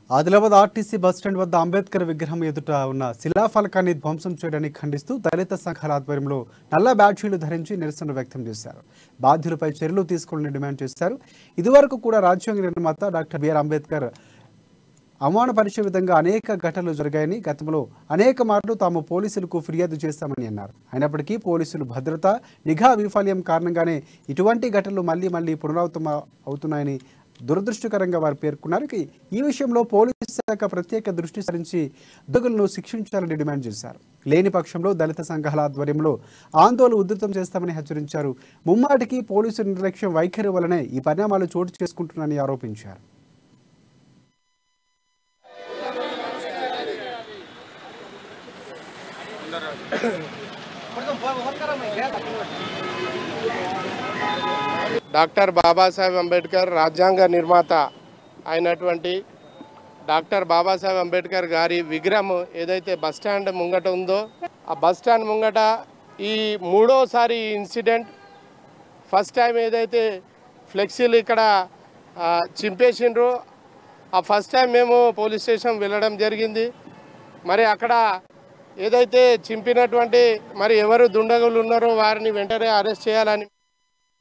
Adilabad RTC bus stand వద్ద అంబేద్కర్ విగ్రహం ఎదుట ఉన్న శిలాఫలకాన్ని ధ్వంసం చేయడానికి ఖండిస్తూ దళిత సంఘాల ఆధ్వర్యంలో నల్ల బ్యాడ్జీలు ధరించి నిరసన వ్యక్తం చేశారు బాధ్యులపై చర్యలు తీసుకోవాలని డిమాండ్ చేశారు ఇదివరకు కూడా రాజ్యాంగ నిర్మాత డాక్టర్ బిఆర్ అంబేద్కర్ అవమానపరిచే విధంగా అనేక ఘటనలు జరిగాయని గతంలో అనేక మార్లు తాము పోలీసులకు ఫిర్యాదు చేస్తామని అన్నారు అయినప్పటికీ పోలీసులు భద్రత నిఘా వైఫల్యం కారణంగానే ఇటువంటి ఘటనలు మళ్లీ మళ్లీ పునరావృతం అవుతున్నాయని దురదృష్టకరంగా వారు పేర్కొన్నారు ఇక ఈ విషయంలో పోలీసు శాఖ ప్రత్యేక దృష్టి సారించి దుగులను శిక్షించాలని డిమాండ్ చేశారు లేని పక్షంలో దళిత సంఘాల ఆధ్వర్యంలో ఆందోళన ఉధృతం చేస్తామని హెచ్చరించారు ముమ్మాటికి పోలీసు నిర్లక్ష్యం వైఖరి వలనే ఈ పరిణామాలు చోటు చేసుకుంటున్నారని ఆరోపించారు డాక్టర్ బాబాసాహెబ్ అంబేద్కర్ రాజ్యాంగ నిర్మాత అయినటువంటి డాక్టర్ బాబాసాహెబ్ అంబేద్కర్ గారి విగ్రహం ఏదైతే బస్ స్టాండ్ ముంగట ఉందో ఆ బస్ స్టాండ్ ముంగట ఈ మూడోసారి ఇన్సిడెంట్ ఫస్ట్ టైం ఏదైతే ఫ్లెక్సీలు ఇక్కడ ఆ, చింపేసిండ్రో ఆ ఫస్ట్ టైం మేము పోలీస్ స్టేషన్ వెళ్ళడం జరిగింది మరి అక్కడ ఏదైతే చింపినటువంటి మరి ఎవరు దుండగులు ఉన్నారో వారిని వెంటనే అరెస్ట్ చేయాలని